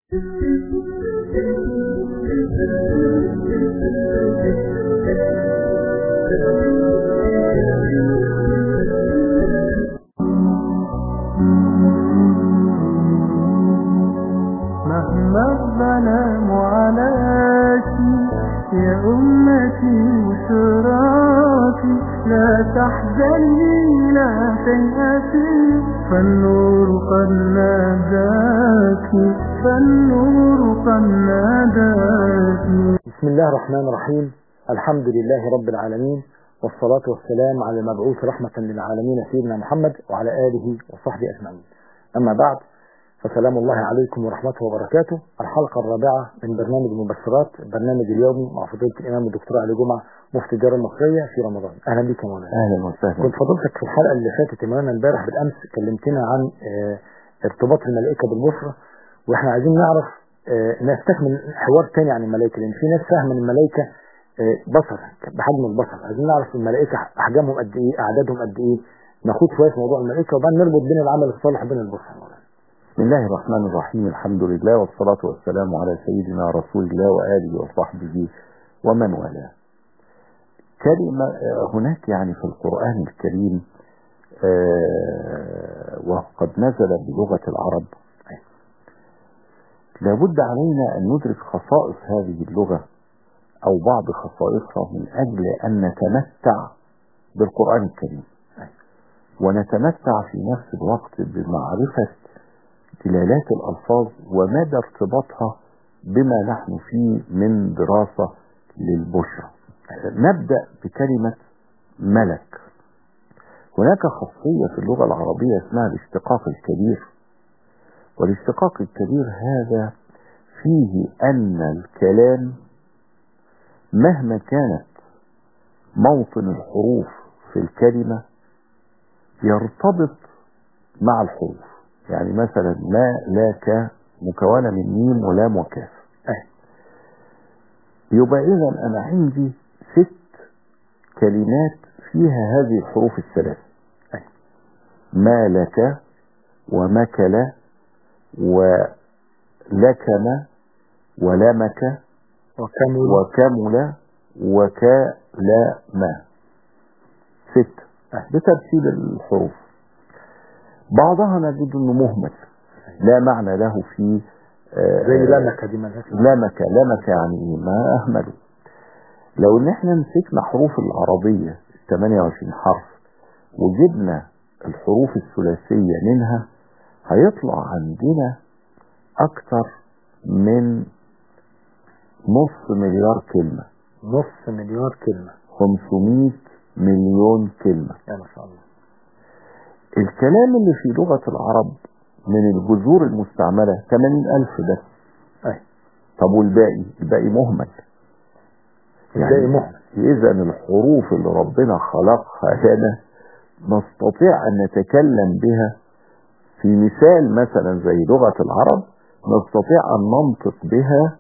مهما الظلام عليك يا أمتي وشراكي لا تحزني لا تيأسي فالنور قد ناداك فالنور قد ناداك بسم الله الرحمن الرحيم الحمد لله رب العالمين والصلاة والسلام على المبعوث رحمة للعالمين سيدنا محمد وعلى آله وصحبه أجمعين أما بعد فسلام الله عليكم ورحمته وبركاته الحلقة الرابعة من برنامج مبشرات البرنامج اليومي مع فضيلة الإمام الدكتور علي جمعة مفتي الدار المصرية في رمضان أهلا بك يا مولانا اهلا وسهلا كنت فضلتك في الحلقة اللي فاتت يا مولانا امبارح بالأمس كلمتنا عن آه، ارتباط الملائكة بالبشرى واحنا عايزين نعرف آه، نستكمل حوار تاني عن الملائكة لأن في ناس فاهمة ان الملائكة آه، بصر بحجم البصر عايزين نعرف الملائكة أحجامهم قد إيه أعدادهم قد إيه ناخد شوية في موضوع الملائكة وبعدين نربط بين العمل الصالح وبين البشرى يا مولانا بسم الله الرحمن الرحيم الحمد لله والصلاة والسلام على سيدنا رسول الله وآله وصحبه ومن والاه كلمة آه، هناك يعني في القرآن الكريم آه، وقد نزل بلغة العرب لابد علينا أن ندرك خصائص هذه اللغة أو بعض خصائصها من أجل أن نتمتع بالقرآن الكريم ونتمتع في نفس الوقت بمعرفة دلالات الألفاظ ومدى ارتباطها بما نحن فيه من دراسة للبشرى نبدأ بكلمة ملك هناك خاصية في اللغة العربية اسمها الاشتقاق الكبير والاشتقاق الكبير هذا فيه أن الكلام مهما كانت موطن الحروف في الكلمة يرتبط مع الحروف يعني مثلا ما لا ك مكونة من ميم ولام وكاف أه. يبقى إذا أنا عندي ست كلمات فيها هذه الحروف الثلاث أه. ما لك ومكل ولكم ولمك وكمل وكمل وكلم ست أه. بترتيب الحروف بعضها نجد انه مهمل لا معنى له في آه، زي لمكة دي ملهاش لمك لمك يعني ايه ما اهمله لو ان احنا مسكنا حروف العربية 28 حرف وجبنا الحروف الثلاثية منها هيطلع عندنا اكتر من نص مليار كلمة نص مليار كلمة 500 مليون كلمة يا ما شاء الله الكلام اللي في لغة العرب من الجذور المستعملة 80 ألف بس أي طب والباقي الباقي مهمل الباقي مهمل. إذا الحروف اللي ربنا خلقها لنا نستطيع أن نتكلم بها في مثال مثلا زي لغة العرب نستطيع أن ننطق بها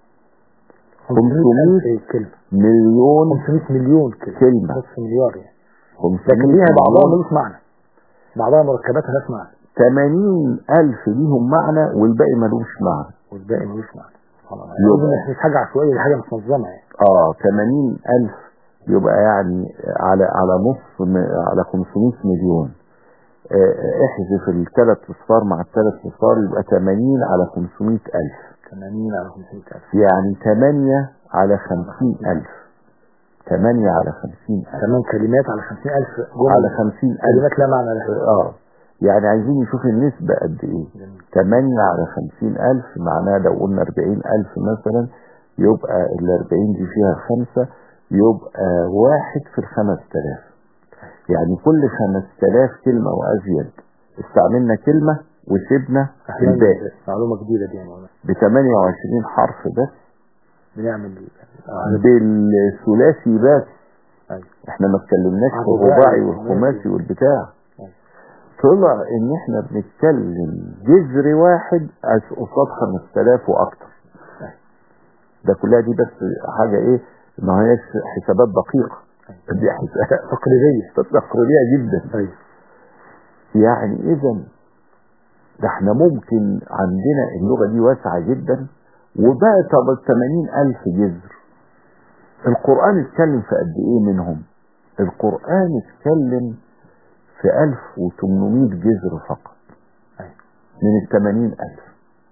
500 ألف كلمة مليون 500 مليون كلمة كلمة. نص مليار يعني 500 لكن ليها بعضها مليون ملوش معنى بعضها مركباتها لها معنى 80 ألف ليهم معنى والباقي ملوش معنى والباقي ملوش معنى سبحان الله يبقى- يعني مش حاجة عشوائية دي حاجة متنظمة يعني اه 80 ألف يبقى يعني على على نص م- على 500 مليون آه، احذف الثلاث اصفار مع الثلاث اصفار يبقى 80 على 500 ألف 80 على 500 ألف يعني 8 على 50 ألف 8 على 50 ألف كمان كلمات على 50 ألف جملة على 50 ألف كلمات لا معنى لها اه يعني عايزين نشوف النسبة قد ايه جميل. 8 على 50 ألف معناها لو قلنا 40 ألف مثلا يبقى ال 40 دي فيها خمسة يبقى واحد في الخمس تلاف يعني كل خمس تلاف كلمة وأزيد استعملنا كلمة وسيبنا أحيانا الباقي معلومة جديدة دي يا مولانا ب 28 حرف بس بنعمل آه، بالثلاثي بس أيوة. احنا ما اتكلمناش عن في الرباعي الرباعي والخماسي. والخماسي والبتاع أيوة. طلع ان احنا بنتكلم جذر واحد عش- قصاد 5000 واكتر ده كلها دي بس حاجة ايه ما هياش حسابات دقيقة دي حسابات تقليدية تقليدية جدا أيوة يعني اذا ده احنا ممكن عندنا اللغة دي واسعة جدا وبقى طب 80 ألف جذر القرآن اتكلم في قد ايه منهم القرآن اتكلم في 1800 جذر فقط أيوة. من ال 80 ألف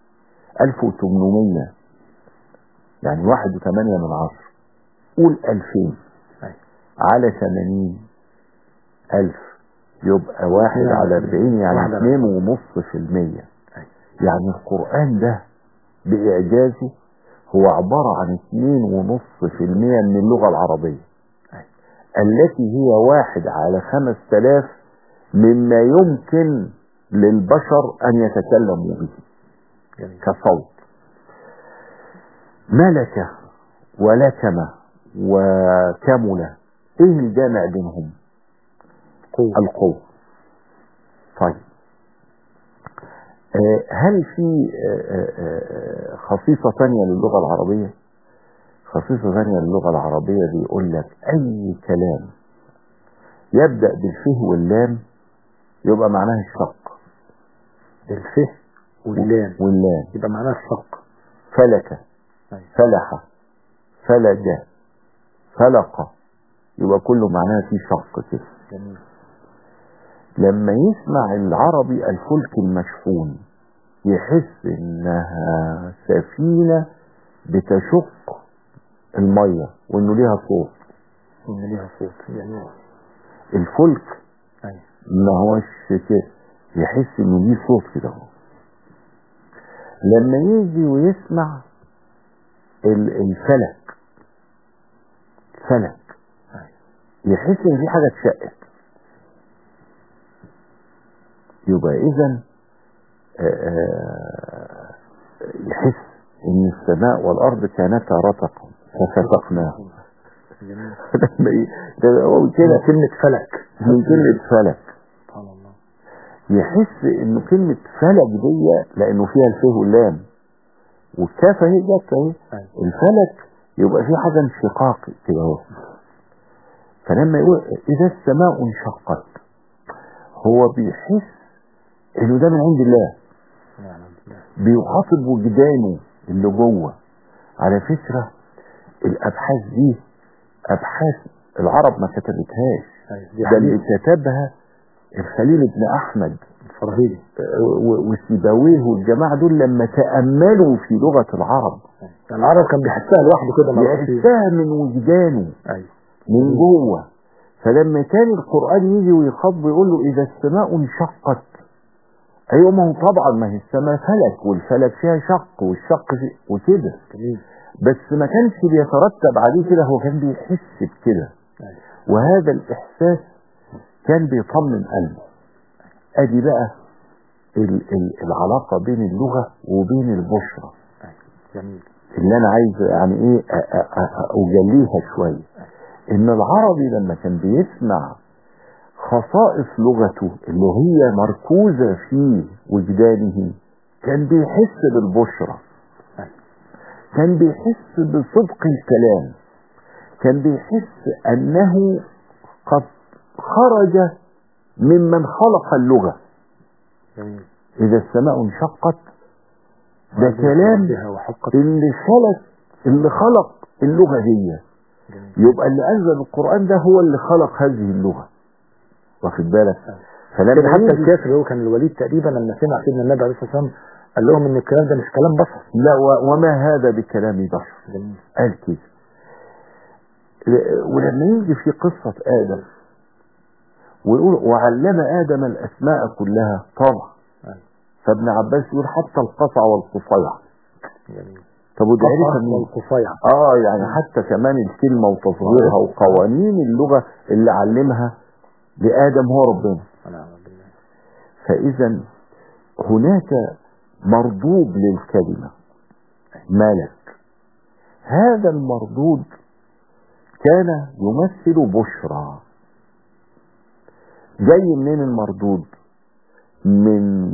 1800 يعني واحد وثمانية من عشر قول 2000 أيوة. على 80 ألف يبقى واحد يعني على 40 يعني واحد على اتنين ونص في المية أيوة. يعني القرآن ده بإعجازه هو عبارة عن اتنين ونص في المية من اللغة العربية أيوة. التي هي واحد على خمس تلاف مما يمكن للبشر أن يتكلموا به جميل كصوت ملك ولكم وكمل ايه الجامع بينهم قوة القوة طيب آه، هل في آه، آه، آه، خصيصة ثانية للغة العربية خصيصة ثانية للغة العربية بيقول لك أي كلام يبدأ بالفه واللام يبقى معناه الشق الفه واللام واللام يبقى معناها الشق فلك أيوة. فلح فلج فلق يبقى كله معناه فيه شق كده جميل لما يسمع العربي الفلك المشحون يحس انها سفينة بتشق المية وانه ليها صوت إن ليها صوت جميل الفلك أيوة. ما هوش كده يحس انه ليه صوت كده اهو لما يجي ويسمع ال- الفلك فلك أيوة. يحس ان في حاجة اتشقت يبقى اذا يحس ان السماء والارض كانتا رتقا ففتقناهم جميل لما ي- ده هو كده كده كلمة فلك من كلمة فلك سبحان الله يحس ان كلمة فلك دي لانه فيها الفه واللام والكاف اهي جت اهي أيوة. الفلك يبقى في حاجة انشقاق كده اهو فلما يقول اذا السماء انشقت هو بيحس انه ده من عند الله نعم بالله. بيخاطب وجدانه اللي جوه على فكرة الابحاث دي ابحاث العرب ما كتبتهاش أيوة. دي ده اللي حديث كتبها الخليل بن احمد الفراهيدي و- وسيبويه والجماعة دول لما تأملوا في لغة العرب يعني العرب كان بيحسها لوحده كده ما يعرفش يحسها من وجدانه أيوة. من جوه فلما كان القرآن يجي ويخاطب ويقول له إذا السماء انشقت أيوة ما هو طبعا ما هي السماء فلك والفلك فيها شق والشق في وكده جميل بس ما كانش بيترتب عليه كده هو كان بيحس بكده أيوة. وهذا الإحساس كان بيطمن قلبه أدي بقى ال- ال- العلاقة بين اللغة وبين البشرة أيوة. جميل اللي أنا عايز يعني إيه أ- أ- أ- أجليها شوية إن العربي لما كان بيسمع خصائص لغته اللي هي مركوزة في وجدانه كان بيحس بالبشرة أيوة. كان بيحس بصدق الكلام كان بيحس أنه قد خرج ممن خلق اللغة جميل إذا السماء انشقت ده كلام بها وحقت اللي خلق اللي خلق اللغة دي جميل يبقى اللي أنزل القرآن ده هو اللي خلق هذه اللغة واخد بالك كده فلما حتى يجي- الكافر اللي هو كان الوليد تقريبا لما سمع سيدنا النبي عليه الصلاه والسلام قال لهم ان الكلام ده مش كلام بشر لا و- وما هذا بكلام بشر جميل قال كده ل- ولما يجي في قصة آدم ويقول وعلم آدم الأسماء كلها طبعا أيوة. فابن عباس يقول حتى القصع والقصيع جميل طب وده عرف قطع منين؟ والقصيع اه يعني حتى كمان الكلمة وتصغيرها وقوانين اللغة اللي علمها لآدم هو ربنا ونعم بالله فإذا هناك مردود للكلمة ملك هذا المردود كان يمثل بشرى جاي منين المردود من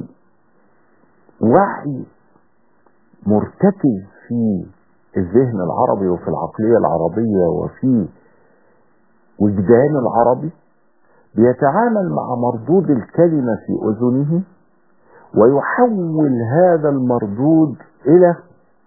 وعي مرتكز في الذهن العربي وفي العقلية العربية وفي وجدان العربي بيتعامل مع مردود الكلمة في أذنه ويحول هذا المردود إلى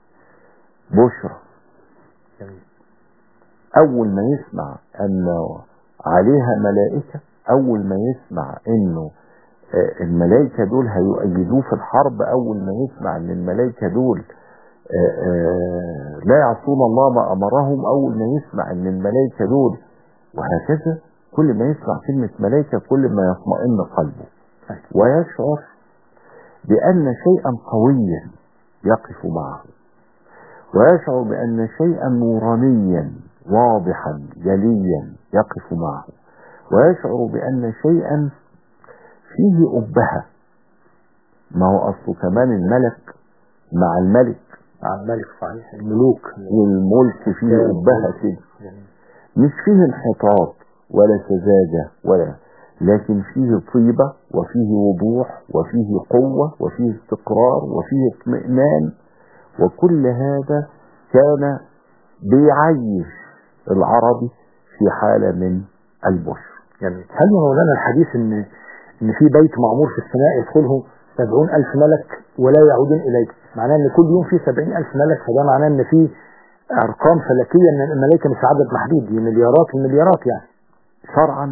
بشرى جميل أول ما يسمع أن عليها ملائكة أول ما يسمع أنه آه، الملائكة دول هيؤيدوه في الحرب أول ما يسمع أن الملائكة دول آه، آه، لا يعصون الله ما أمرهم أول ما يسمع أن الملائكة دول وهكذا كل ما يسمع كلمة ملائكة كل ما يطمئن قلبه ويشعر بأن شيئا قويا يقف معه ويشعر بأن شيئا نورانيا واضحا جليا يقف معه ويشعر بأن شيئا فيه أبهة ما هو أصل كمان الملك مع الملك مع الملك صحيح الملوك والملك فيه أبهة كده جميل مش فيه انحطاط ولا سذاجة ولا لكن فيه طيبة وفيه وضوح وفيه قوة وفيه استقرار وفيه اطمئنان وكل هذا كان بيعيش العربي في حالة من البشر جميل هل يا مولانا الحديث ان ان في بيت معمور في السماء يدخله سبعون ألف ملك ولا يعودون إليه معناه ان كل يوم في سبعين ألف ملك فده معناه ان في أرقام فلكية ان الملائكة مش عدد محدود دي مليارات ومليارات يعني شرعا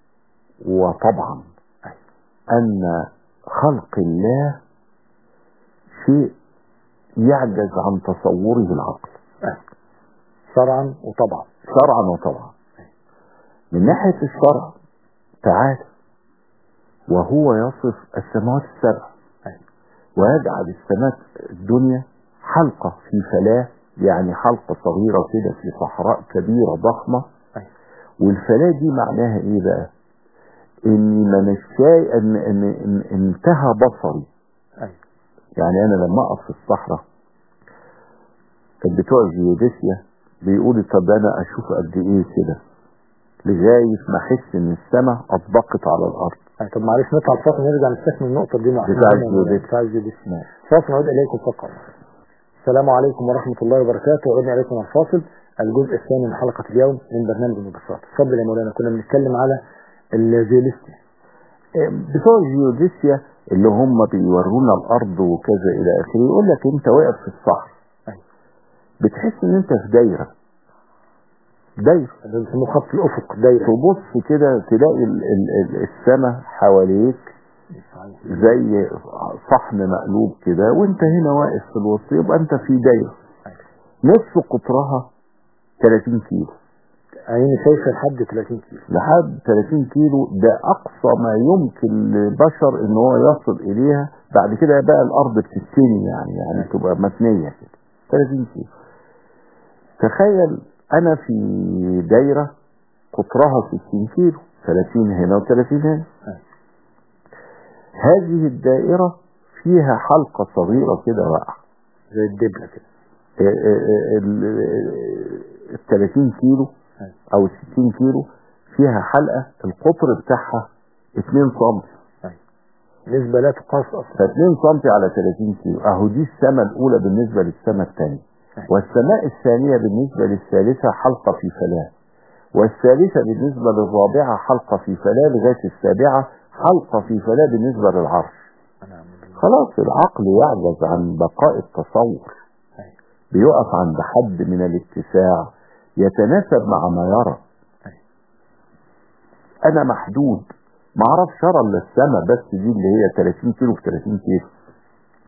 وطبعا أن خلق الله شيء يعجز عن تصوره العقل شرعا وطبعا شرعا وطبعا من ناحية الشرع تعالى وهو يصف السماوات السبع ويجعل السماء الدنيا حلقة في فلاة يعني حلقة صغيرة كده في صحراء كبيرة ضخمة والفلاة دي معناها ايه بقى اني ما مش شايف ان, إن, إن انتهى بصري أيوة. يعني انا لما اقف في الصحراء كان بتوع الجيوديسيا بيقولوا طب انا اشوف قد ايه كده لغايه ما احس ان السماء اطبقت على الارض أيوة. طب معلش نطلع الفاصل نرجع نستكمل النقطة دي مع بتاع إحنا الجيوديسيا. بتاع الجيوديسيا نعم. فاصل نعود إليكم فقط السلام عليكم ورحمة الله وبركاته وعدنا إليكم الفاصل الجزء الثاني من حلقة اليوم من برنامج المبسط اتفضل يا مولانا كنا بنتكلم على الجيوليستي بتوع الجيوديسيا اللي هم بيورونا الارض وكذا الى اخره يقول لك انت واقف في الصحراء أيوة. بتحس ان انت في دايره دايره ده بيسموه خط الأفق دايرة تبص كده تلاقي ال- ال- ال- السماء حواليك زي صحن مقلوب كده وانت هنا واقف في الوسط يبقى انت في دايره نصف قطرها 30 كيلو عيني شايفة لحد 30 كيلو لحد 30 كيلو ده اقصى ما يمكن للبشر ان هو يصل اليها بعد كده بقى الارض بتتني يعني يعني تبقى متنيه كده 30 كيلو تخيل انا في دايره قطرها 60 كيلو 30 هنا و30 هنا هذه الدائره فيها حلقه صغيره كده واقعه زي الدبلة كده ال 30 كيلو او ال 60 كيلو فيها حلقه القطر بتاعها 2 سم نسبة لا تقاس أصلا ف 2 سم على 30 كيلو اهو دي السماء الاولى بالنسبه للسماء الثانيه والسماء الثانيه بالنسبه للثالثه حلقه في فلاه والثالثه بالنسبه للرابعه حلقه في فلاه لغايه السابعه حلقه في فلاه بالنسبه للعرش خلاص العقل يعجز عن بقاء التصور بيقف عند حد من الاتساع يتناسب مع ما يرى انا محدود ما اعرفش ارى الا السماء بس دي اللي هي 30 كيلو في 30 كيلو